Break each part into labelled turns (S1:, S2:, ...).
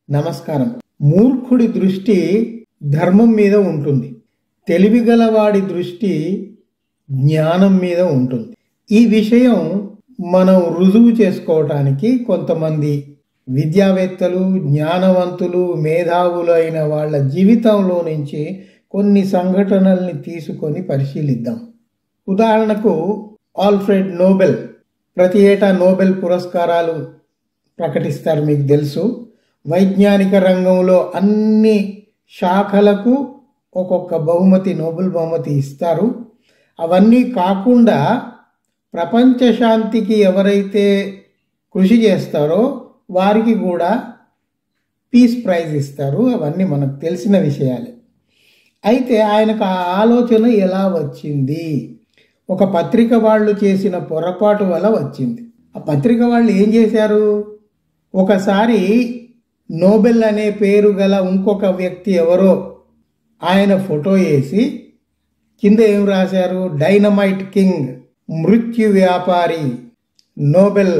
S1: నమస్కారం మూర్ఖుడి దృష్టి ధర్మం మీద ఉంటుంది తెలివిగలవాడి దృష్టి జ్ఞానం మీద ఉంటుంది ఈ విషయం మనం రుజువు చేసుకోవటానికి కొంతమంది విద్యావేత్తలు జ్ఞానవంతులు మేధావులు అయిన వాళ్ళ జీవితంలో నుంచి కొన్ని సంఘటనల్ని తీసుకొని పరిశీలిద్దాం ఉదాహరణకు ఆల్ఫ్రెడ్ నోబెల్ ప్రతి ఏటా నోబెల్ పురస్కారాలు ప్రకటిస్తారు మీకు తెలుసు వైజ్ఞానిక రంగంలో అన్ని శాఖలకు ఒక్కొక్క బహుమతి నోబెల్ బహుమతి ఇస్తారు అవన్నీ కాకుండా ప్రపంచ శాంతికి ఎవరైతే కృషి చేస్తారో వారికి కూడా పీస్ ప్రైజ్ ఇస్తారు అవన్నీ మనకు తెలిసిన విషయాలే అయితే ఆయనకు ఆ ఆలోచన ఎలా వచ్చింది ఒక పత్రిక వాళ్ళు చేసిన పొరపాటు వల్ల వచ్చింది ఆ పత్రిక వాళ్ళు ఏం చేశారు ఒకసారి నోబెల్ అనే పేరు గల ఇంకొక వ్యక్తి ఎవరో ఆయన ఫోటో వేసి కింద ఏం రాశారు డైనమైట్ కింగ్ మృత్యు వ్యాపారి నోబెల్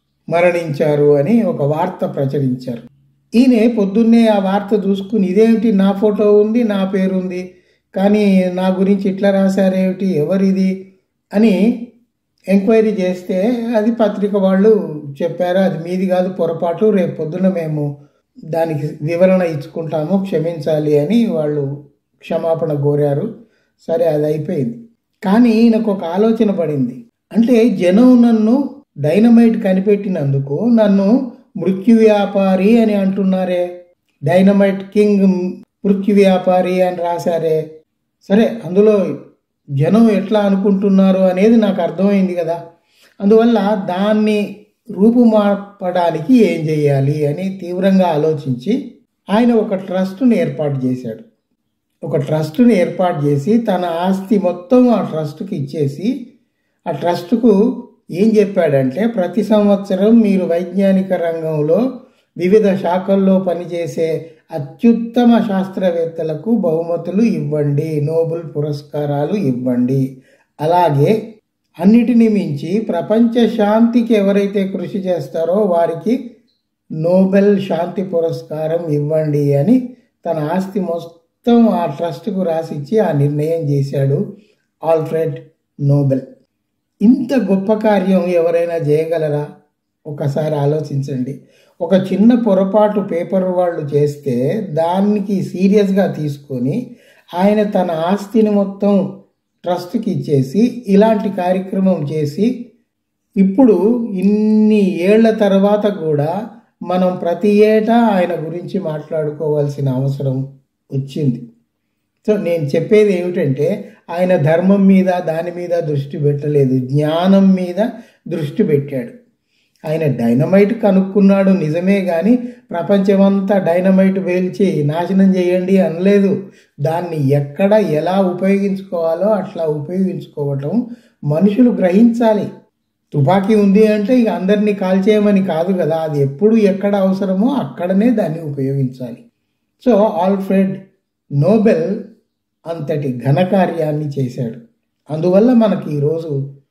S1: మరణించారు అని ఒక వార్త ప్రచురించారు ఈయన పొద్దున్నే ఆ వార్త చూసుకుని ఇదేమిటి నా ఫోటో ఉంది నా పేరు ఉంది కానీ నా గురించి ఇట్లా రాశారేమిటి ఎవరిది అని ఎంక్వైరీ చేస్తే అది పత్రిక వాళ్ళు చెప్పారు అది మీది కాదు పొరపాటు రేపు పొద్దున మేము దానికి వివరణ ఇచ్చుకుంటాము క్షమించాలి అని వాళ్ళు క్షమాపణ కోరారు సరే అది అయిపోయింది కానీ ఈయనకు ఒక ఆలోచన పడింది అంటే జనం నన్ను డైనమైట్ కనిపెట్టినందుకు నన్ను మృత్యు వ్యాపారి అని అంటున్నారే డైనమైట్ కింగ్ మృత్యు వ్యాపారి అని రాశారే సరే అందులో జనం ఎట్లా అనుకుంటున్నారు అనేది నాకు అర్థమైంది కదా అందువల్ల దాన్ని రూపుమాపడానికి ఏం చేయాలి అని తీవ్రంగా ఆలోచించి ఆయన ఒక ట్రస్ట్ని ఏర్పాటు చేశాడు ఒక ట్రస్ట్ని ఏర్పాటు చేసి తన ఆస్తి మొత్తం ఆ ట్రస్ట్కి ఇచ్చేసి ఆ ట్రస్ట్కు ఏం చెప్పాడంటే ప్రతి సంవత్సరం మీరు వైజ్ఞానిక రంగంలో వివిధ శాఖల్లో పనిచేసే అత్యుత్తమ శాస్త్రవేత్తలకు బహుమతులు ఇవ్వండి నోబెల్ పురస్కారాలు ఇవ్వండి అలాగే అన్నిటిని మించి ప్రపంచ శాంతికి ఎవరైతే కృషి చేస్తారో వారికి నోబెల్ శాంతి పురస్కారం ఇవ్వండి అని తన ఆస్తి మొత్తం ఆ ట్రస్ట్కు రాసిచ్చి ఆ నిర్ణయం చేశాడు ఆల్ఫ్రెడ్ నోబెల్ ఇంత గొప్ప కార్యం ఎవరైనా చేయగలరా ఒకసారి ఆలోచించండి ఒక చిన్న పొరపాటు పేపర్ వాళ్ళు చేస్తే దానికి సీరియస్గా తీసుకొని ఆయన తన ఆస్తిని మొత్తం ట్రస్ట్కి ఇచ్చేసి ఇలాంటి కార్యక్రమం చేసి ఇప్పుడు ఇన్ని ఏళ్ల తర్వాత కూడా మనం ప్రతి ఏటా ఆయన గురించి మాట్లాడుకోవాల్సిన అవసరం వచ్చింది సో నేను చెప్పేది ఏమిటంటే ఆయన ధర్మం మీద దాని మీద దృష్టి పెట్టలేదు జ్ఞానం మీద దృష్టి పెట్టాడు ఆయన డైనమైట్ కనుక్కున్నాడు నిజమే కానీ ప్రపంచమంతా డైనమైట్ వేల్చి నాశనం చేయండి అనలేదు దాన్ని ఎక్కడ ఎలా ఉపయోగించుకోవాలో అట్లా ఉపయోగించుకోవటం మనుషులు గ్రహించాలి తుపాకీ ఉంది అంటే ఇక అందరినీ కాల్చేయమని కాదు కదా అది ఎప్పుడు ఎక్కడ అవసరమో అక్కడనే దాన్ని ఉపయోగించాలి సో ఆల్ఫ్రెడ్ నోబెల్ అంతటి ఘనకార్యాన్ని చేశాడు అందువల్ల మనకి ఈరోజు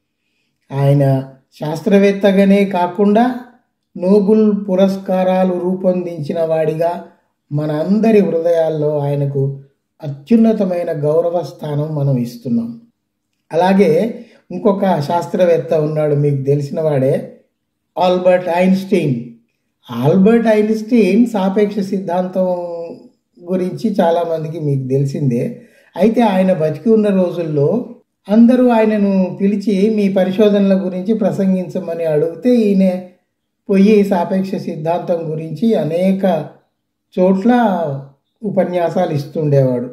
S1: ఆయన శాస్త్రవేత్తగానే కాకుండా నోబుల్ పురస్కారాలు రూపొందించిన వాడిగా మన అందరి హృదయాల్లో ఆయనకు అత్యున్నతమైన గౌరవ స్థానం మనం ఇస్తున్నాం అలాగే ఇంకొక శాస్త్రవేత్త ఉన్నాడు మీకు తెలిసిన వాడే ఆల్బర్ట్ ఐన్స్టీన్ ఆల్బర్ట్ ఐన్స్టీన్ సాపేక్ష సిద్ధాంతం గురించి చాలామందికి మీకు తెలిసిందే అయితే ఆయన బతికి ఉన్న రోజుల్లో అందరూ ఆయనను పిలిచి మీ పరిశోధనల గురించి ప్రసంగించమని అడిగితే ఈయన పోయి సాపేక్ష సిద్ధాంతం గురించి అనేక చోట్ల ఉపన్యాసాలు ఇస్తుండేవాడు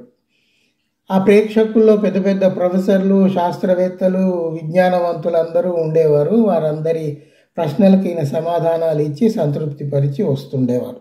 S1: ఆ ప్రేక్షకుల్లో పెద్ద పెద్ద ప్రొఫెసర్లు శాస్త్రవేత్తలు విజ్ఞానవంతులు అందరూ ఉండేవారు వారందరి ప్రశ్నలకు ఈయన సమాధానాలు ఇచ్చి సంతృప్తి పరిచి వస్తుండేవారు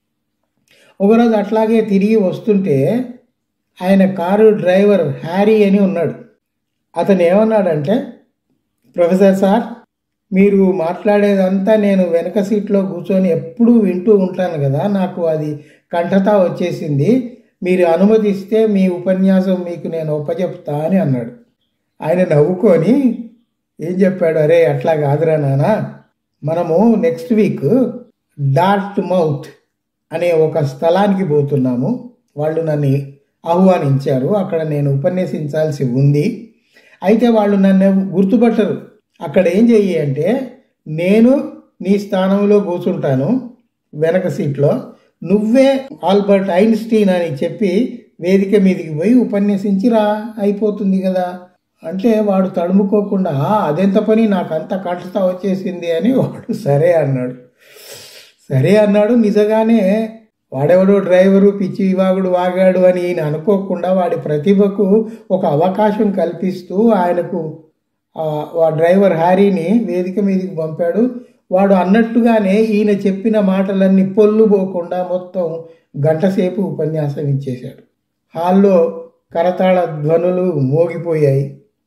S1: ఒకరోజు అట్లాగే తిరిగి వస్తుంటే ఆయన కారు డ్రైవర్ హ్యారీ అని ఉన్నాడు అతను ఏమన్నాడంటే ప్రొఫెసర్ సార్ మీరు మాట్లాడేదంతా నేను వెనక సీట్లో కూర్చొని ఎప్పుడూ వింటూ ఉంటాను కదా నాకు అది కంఠతా వచ్చేసింది మీరు అనుమతిస్తే మీ ఉపన్యాసం మీకు నేను ఒప్పచెప్తా అని అన్నాడు ఆయన నవ్వుకొని ఏం చెప్పాడు అరే అట్లా కాదురా నాన్న మనము నెక్స్ట్ వీక్ డార్ట్ మౌత్ అనే ఒక స్థలానికి పోతున్నాము వాళ్ళు నన్ను ఆహ్వానించారు అక్కడ నేను ఉపన్యసించాల్సి ఉంది అయితే వాళ్ళు నన్ను గుర్తుపట్టరు అక్కడ ఏం చెయ్యి అంటే నేను నీ స్థానంలో కూర్చుంటాను వెనక సీట్లో నువ్వే ఆల్బర్ట్ ఐన్స్టీన్ అని చెప్పి వేదిక మీదకి పోయి ఉపన్యసించి రా అయిపోతుంది కదా అంటే వాడు తడుముకోకుండా "ఆ, అదెంత పని నాకు అంత కంటత వచ్చేసింది అని వాడు సరే అన్నాడు సరే అన్నాడు నిజంగానే వాడెవడో డ్రైవరు పిచ్చి వాగుడు వాగాడు అని ఈయన అనుకోకుండా వాడి ప్రతిభకు ఒక అవకాశం కల్పిస్తూ ఆయనకు ఆ ఆ డ్రైవర్ హ్యారీని వేదిక మీదకి పంపాడు వాడు అన్నట్టుగానే ఈయన చెప్పిన మాటలన్నీ పొల్లు పోకుండా మొత్తం గంటసేపు ఉపన్యాసం ఇచ్చేశాడు హాల్లో కరతాళ ధ్వనులు మోగిపోయాయి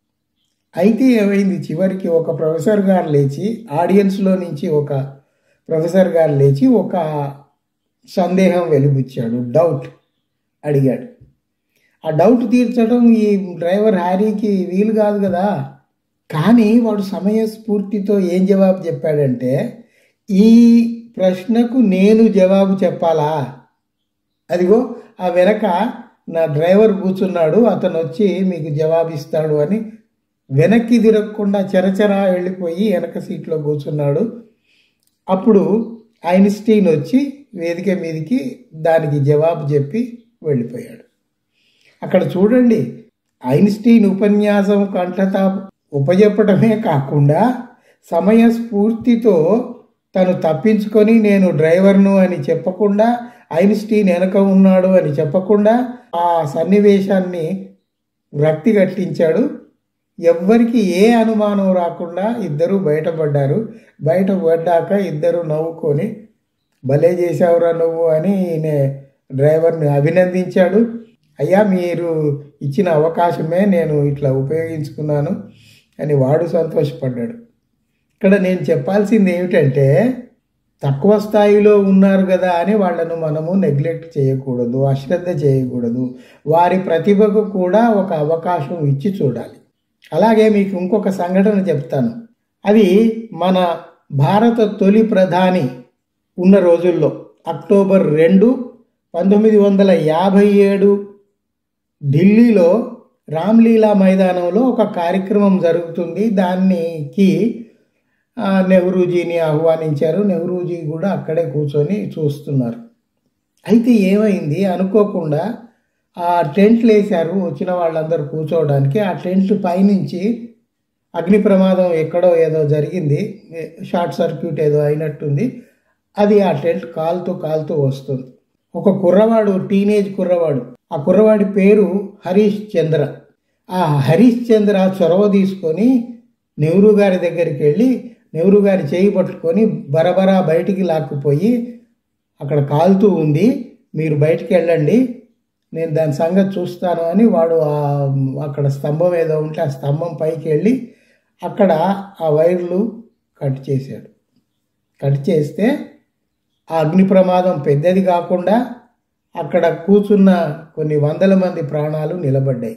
S1: అయితే ఏమైంది చివరికి ఒక ప్రొఫెసర్ గారు లేచి ఆడియన్స్లో నుంచి ఒక ప్రొఫెసర్ గారు లేచి ఒక సందేహం వెలిబుచ్చాడు డౌట్ అడిగాడు ఆ డౌట్ తీర్చడం ఈ డ్రైవర్ హ్యారీకి వీలు కాదు కదా కానీ వాడు సమయస్ఫూర్తితో ఏం జవాబు చెప్పాడంటే ఈ ప్రశ్నకు నేను జవాబు చెప్పాలా అదిగో ఆ వెనక నా డ్రైవర్ కూర్చున్నాడు అతను వచ్చి మీకు జవాబిస్తాడు అని వెనక్కి తిరగకుండా చెరచెర వెళ్ళిపోయి వెనక సీట్లో కూర్చున్నాడు అప్పుడు ఐన్స్టీన్ వచ్చి వేదిక మీదకి దానికి జవాబు చెప్పి వెళ్ళిపోయాడు అక్కడ చూడండి ఐన్స్టీన్ ఉపన్యాసం కంఠత ఉపజెప్పడమే కాకుండా సమయస్ఫూర్తితో తను తప్పించుకొని నేను డ్రైవర్ను అని చెప్పకుండా ఐన్స్టీన్ వెనక ఉన్నాడు అని చెప్పకుండా ఆ సన్నివేశాన్ని రక్తి కట్టించాడు ఎవ్వరికి ఏ అనుమానం రాకుండా ఇద్దరు బయటపడ్డారు బయటపడ్డాక ఇద్దరు నవ్వుకొని భలే చేసావురా నువ్వు అని ఈయన డ్రైవర్ని అభినందించాడు అయ్యా మీరు ఇచ్చిన అవకాశమే నేను ఇట్లా ఉపయోగించుకున్నాను అని వాడు సంతోషపడ్డాడు ఇక్కడ నేను చెప్పాల్సింది ఏమిటంటే తక్కువ స్థాయిలో ఉన్నారు కదా అని వాళ్ళను మనము నెగ్లెక్ట్ చేయకూడదు అశ్రద్ధ చేయకూడదు వారి ప్రతిభకు కూడా ఒక అవకాశం ఇచ్చి చూడాలి అలాగే మీకు ఇంకొక సంఘటన చెప్తాను అది మన భారత తొలి ప్రధాని ఉన్న రోజుల్లో అక్టోబర్ రెండు పంతొమ్మిది వందల యాభై ఏడు ఢిల్లీలో రామ్లీలా మైదానంలో ఒక కార్యక్రమం జరుగుతుంది దానికి ఆ, నెహ్రూజీని ఆహ్వానించారు నెహ్రూజీ కూడా అక్కడే కూర్చొని చూస్తున్నారు అయితే ఏమైంది అనుకోకుండా ఆ టెంట్లు వేశారు వచ్చిన వాళ్ళందరూ కూర్చోవడానికి ఆ టెంట్ పైనుంచి అగ్ని ప్రమాదం ఎక్కడో ఏదో జరిగింది షార్ట్ సర్క్యూట్ ఏదో అయినట్టుంది అది ఆ టెంట్ కాలుతూ కాలుతూ వస్తుంది ఒక కుర్రవాడు టీనేజ్ కుర్రవాడు ఆ కుర్రవాడి పేరు హరీష్ చంద్ర ఆ హరీష్ చంద్ర చొరవ తీసుకొని నెహ్రూ గారి దగ్గరికి వెళ్ళి నెహ్రూ గారి చేయి పట్టుకొని బరబరా బయటికి లాక్కుపోయి అక్కడ కాలుతూ ఉంది మీరు బయటికి వెళ్ళండి నేను దాని సంగతి చూస్తాను అని వాడు ఆ- అక్కడ స్తంభం ఏదో ఉంటే ఆ స్తంభం పైకి వెళ్ళి అక్కడ ఆ వైర్లు కట్ చేశాడు కట్ చేస్తే ఆ అగ్ని ప్రమాదం పెద్దది కాకుండా అక్కడ కూర్చున్న కొన్ని వందల మంది ప్రాణాలు నిలబడ్డాయి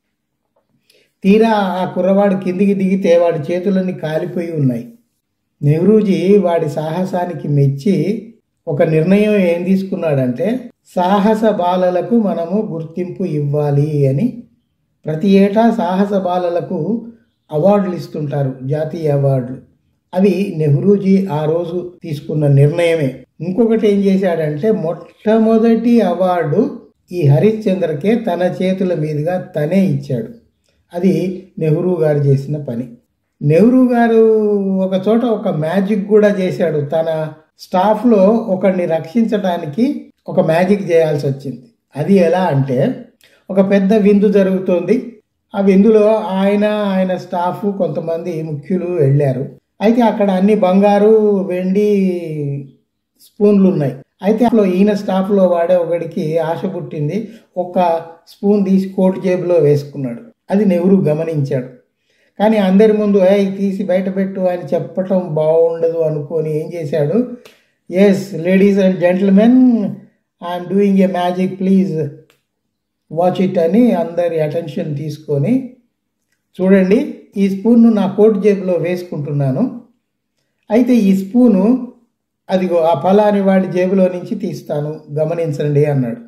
S1: తీరా ఆ కుర్రవాడు కిందికి దిగితే వాడి చేతులన్నీ కాలిపోయి ఉన్నాయి నెహ్రూజీ వాడి సాహసానికి మెచ్చి ఒక నిర్ణయం ఏం తీసుకున్నాడంటే సాహస బాలలకు మనము గుర్తింపు ఇవ్వాలి అని ప్రతి ఏటా సాహస బాలలకు అవార్డులు ఇస్తుంటారు జాతీయ అవార్డులు అవి నెహ్రూజీ ఆ రోజు తీసుకున్న నిర్ణయమే ఇంకొకటి ఏం చేశాడంటే మొట్టమొదటి అవార్డు ఈ హరిశ్చంద్రకే తన చేతుల మీదుగా తనే ఇచ్చాడు అది నెహ్రూ గారు చేసిన పని నెహ్రూ గారు ఒక చోట ఒక మ్యాజిక్ కూడా చేశాడు తన స్టాఫ్లో ఒకరిని రక్షించడానికి ఒక మ్యాజిక్ చేయాల్సి వచ్చింది అది ఎలా అంటే ఒక పెద్ద విందు జరుగుతోంది ఆ విందులో ఆయన ఆయన స్టాఫ్ కొంతమంది ముఖ్యులు వెళ్ళారు అయితే అక్కడ అన్ని బంగారు వెండి స్పూన్లు ఉన్నాయి అయితే అసలు ఈయన స్టాఫ్లో వాడే ఒకడికి ఆశ పుట్టింది ఒక స్పూన్ తీసి కోట్ జేబులో వేసుకున్నాడు అది నెహ్రూ గమనించాడు కానీ అందరి ముందు ఏ తీసి బయట పెట్టు అని చెప్పటం బాగుండదు అనుకొని ఏం చేశాడు yes ladies and gentlemen I'm doing a magic please watch it అని అందరి అటెన్షన్ తీసుకొని చూడండి ఈ స్పూన్ను నా కోట్ జేబులో వేసుకుంటున్నాను అయితే ఈ స్పూను అదిగో ఆ ఫలాని వాడి జేబులో నుంచి తీస్తాను గమనించండి అన్నాడు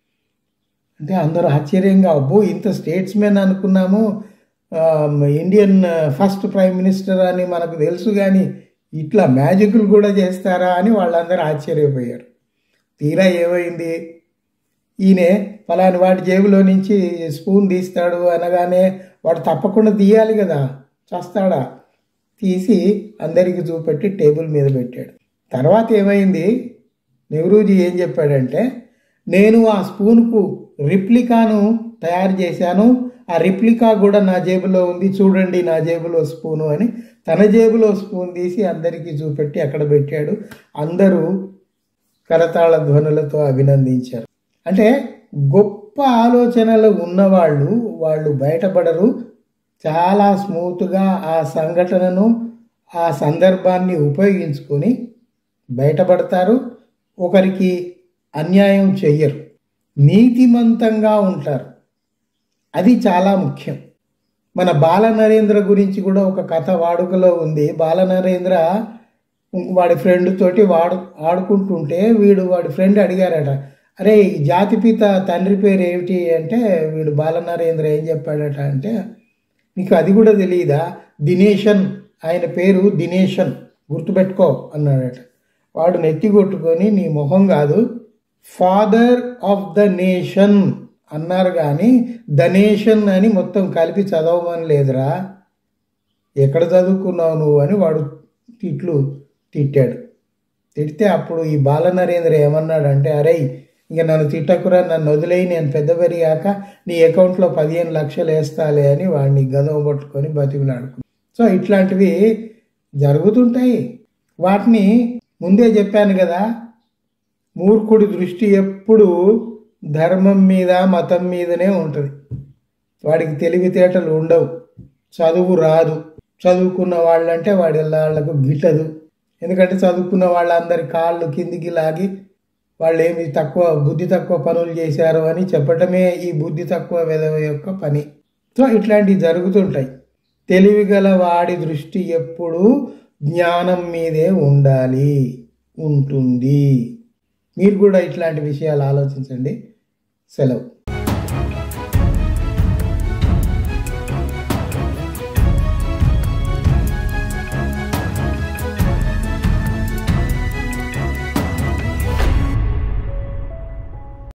S1: అంటే అందరూ ఆశ్చర్యంగా అబ్బో ఇంత స్టేట్స్మెన్ అనుకున్నాము ఆ, ఇండియన్ ఫస్ట్ ప్రైమ్ మినిస్టర్ అని మనకు తెలుసు కానీ ఇట్లా మ్యాజిక్లు కూడా చేస్తారా అని వాళ్ళందరూ ఆశ్చర్యపోయారు తీరా ఏమైంది ఈయనే ఫలాని వాడి జేబులో నుంచి స్పూన్ తీస్తాడు అనగానే వాడు తప్పకుండా తీయాలి కదా చేస్తాడా తీసి అందరికి చూపెట్టి టేబుల్ మీద పెట్టాడు తర్వాత ఏమైంది నెహ్రూజీ ఏం చెప్పాడంటే నేను ఆ స్పూన్కు రిప్లికాను తయారు చేశాను ఆ రిప్లికా కూడా నా జేబులో ఉంది చూడండి నా జేబులో స్పూను అని తన జేబులో స్పూన్ తీసి అందరికీ చూపెట్టి అక్కడ పెట్టాడు అందరూ కరతాళ ధ్వనులతో అభినందించారు అంటే గొప్ప ఆలోచనలు ఉన్నవాళ్ళు వాళ్ళు బయటపడరు చాలా స్మూత్గా ఆ సంఘటనను ఆ సందర్భాన్ని ఉపయోగించుకొని బయటపడతారు ఒకరికి అన్యాయం చెయ్యరు నీతిమంతంగా ఉంటారు అది చాలా ముఖ్యం మన బాల నరేంద్ర గురించి కూడా ఒక కథ వాడుకలో ఉంది బాల నరేంద్ర వాడి ఫ్రెండ్ తోటి వాడు ఆడుకుంటుంటే వీడు వాడి ఫ్రెండ్ అడిగారట అరే ఈ జాతిపిత తండ్రి పేరు ఏమిటి అంటే వీడు బాల నరేంద్ర ఏం చెప్పాడట అంటే నీకు అది కూడా తెలియదా దినేషన్ ఆయన పేరు దినేషన్ గుర్తుపెట్టుకో అన్నాడట వాడు నెత్తి కొట్టుకొని నీ మొహం కాదు ఫాదర్ ఆఫ్ ద నేషన్ అన్నారు కానీ ద నేషన్ అని మొత్తం కలిపి చదవమని లేదురా ఎక్కడ చదువుకున్నావు నువ్వు అని వాడు తిట్లు తిట్టాడు తిడితే అప్పుడు ఈ బాల నరేంద్ర ఏమన్నాడంటే అరే ఇంక నన్ను తిట్టకురా నన్ను వదిలేయి నేను పెద్ద పెరిగాక నీ అకౌంట్లో పదిహేను లక్షలు వేస్తాలే అని వాడిని గదవ పట్టుకొని బతికిలాడుకున్నాడు సో ఇట్లాంటివి జరుగుతుంటాయి వాటిని ముందే చెప్పాను కదా మూర్ఖుడి దృష్టి ఎప్పుడు ధర్మం మీద మతం మీదనే ఉంటుంది వాడికి తెలివితేటలు ఉండవు చదువు రాదు చదువుకున్న వాళ్ళంటే వాడి వాళ్ళకు గిట్టదు ఎందుకంటే చదువుకున్న వాళ్ళందరి కాళ్ళు కిందికి లాగి వాళ్ళు ఏమి తక్కువ బుద్ధి తక్కువ పనులు చేశారు అని చెప్పటమే ఈ బుద్ధి తక్కువ విధవ యొక్క పని సో ఇట్లాంటివి జరుగుతుంటాయి తెలివిగల వాడి దృష్టి ఎప్పుడూ జ్ఞానం మీదే ఉండాలి ఉంటుంది మీరు కూడా ఇట్లాంటి విషయాలు ఆలోచించండి సెలవు